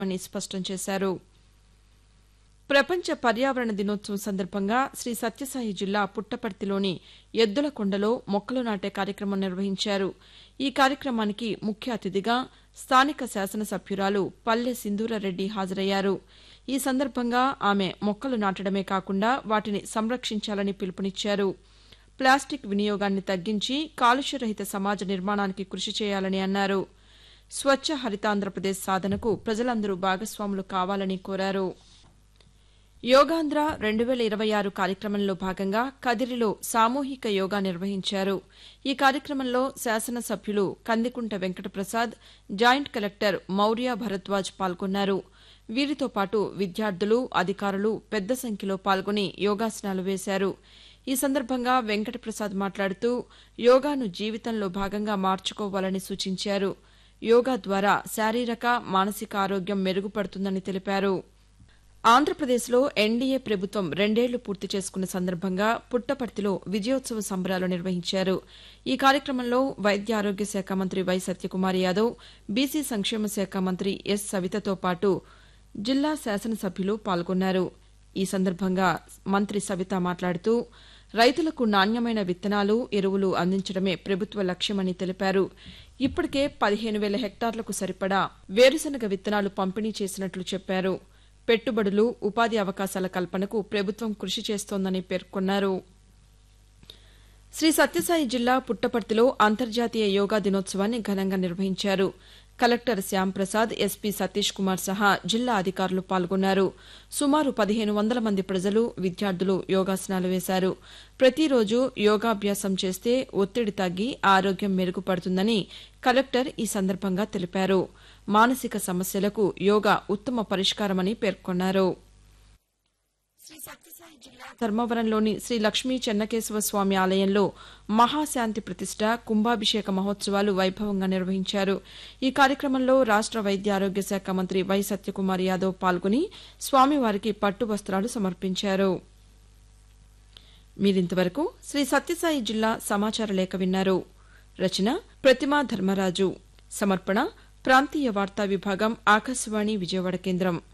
అని స్పష్టం చేశారు ప్రపంచ పర్యావరణ దినోత్సవం సందర్భంగా శ్రీ సత్యసాయి జిల్లా పుట్టపర్తిలోని ఎద్దుల కొండలో మొక్కలు నాటే కార్యక్రమం నిర్వహించారు ఈ కార్యక్రమానికి ముఖ్య అతిథిగా స్థానిక శాసనసభ్యురాలు పల్లె సింధూరారెడ్డి హాజరయ్యారు ఈ సందర్భంగా ఆమె మొక్కలు నాటడమే కాకుండా వాటిని సంరక్షించాలని పిలుపునిచ్చారు ప్లాస్టిక్ వినియోగాన్ని తగ్గించి కాలుష్యరహిత సమాజ నిర్మాణానికి కృషి చేయాలని అన్నారు స్వచ్ఛ హరితాంధ్రప్రదేశ్ సాధనకు ప్రజలందరూ భాగస్వాములు కావాలని కోరారు యోగాంధ్ర రెండు వేల ఇరవై ఆరు కార్యక్రమంలో భాగంగా కదిరిలో సామూహిక యోగా నిర్వహించారు ఈ కార్యక్రమంలో శాసనసభ్యులు కందికుంట వెంకటప్రసాద్ జాయింట్ కలెక్టర్ మౌర్య భరద్వాజ్ పాల్గొన్నారు వీరితో పాటు విద్యార్థులు అధికారులు పెద్ద సంఖ్యలో పాల్గొని యోగాసనాలు వేశారు ఈ సందర్భంగా వెంకటప్రసాద్ మాట్లాడుతూ యోగాను జీవితంలో భాగంగా మార్చుకోవాలని సూచించారు యోగా ద్వారా శారీరక మానసిక ఆరోగ్యం మెరుగుపడుతుందని తెలిపారు ఆంధ్రప్రదేశ్లో ఎన్డీఏ ప్రభుత్వం రెండేళ్లు పూర్తి చేసుకున్న సందర్భంగా పుట్టపర్తిలో విజయోత్సవ సంబరాలు నిర్వహించారు ఈ కార్యక్రమంలో వైద్య ఆరోగ్య శాఖ మంత్రి వై సత్యకుమార్ యాదవ్ బీసీ సంక్షేమ శాఖ మంత్రి ఎస్ సవితతో పాటు జిల్లా శాసనసభ్యులు పాల్గొన్నారు ఈ సందర్భంగా మంత్రి సవిత మాట్లాడుతూ రైతులకు నాణ్యమైన విత్తనాలు ఎరువులు అందించడమే ప్రభుత్వ లక్ష్యమని తెలిపారు ఇప్పటికే పదిహేను వేల హెక్టార్లకు సరిపడా వేరుశనగ విత్తనాలు పంపిణీ చేసినట్లు చెప్పారు పెట్టుబడులు ఉపాధి అవకాశాల కల్పనకు ప్రభుత్వం కృషి చేస్తోందని పేర్కొన్నారు శ్రీ సత్యసాయి జిల్లా పుట్టపర్తిలో అంతర్జాతీయ యోగా దినోత్సవాన్ని ఘనంగా నిర్వహించారు కలెక్టర్ శ్యాంప్రసాద్ ఎస్పీ సతీష్ కుమార్ సహా జిల్లా అధికారులు పాల్గొన్నారు సుమారు పదిహేను వందల మంది ప్రజలు విద్యార్థులు యోగాసనాలు వేశారు ప్రతిరోజు యోగాభ్యాసం చేస్తే ఒత్తిడి తగ్గి ఆరోగ్యం మెరుగుపడుతుందని కలెక్టర్ ఈ సందర్భంగా తెలిపారు మానసిక సమస్యలకు యోగా ఉత్తమ పరిష్కారమని పేర్కొన్నారు ధర్మవరంలోని శ్రీ లక్ష్మీ చెన్నకేశవ స్వామి ఆలయంలో మహాశాంతి ప్రతిష్ట కుంభాభిషేక మహోత్సవాలు వైభవంగా నిర్వహించారు ఈ కార్యక్రమంలో రాష్ట వైద్య ఆరోగ్య శాఖ మంత్రి వై సత్యకుమార్ యాదవ్ పాల్గొని స్వామివారికి పట్టు వస్త్రాలు సమర్పించారు మీరింతవరకు శ్రీ సత్యసాయి జిల్లా సమాచార లేఖ విన్నారు రచన ప్రతిమా ధర్మరాజు సమర్పణ ప్రాంతీయ వార్తా విభాగం ఆకాశవాణి విజయవాడ కేంద్రం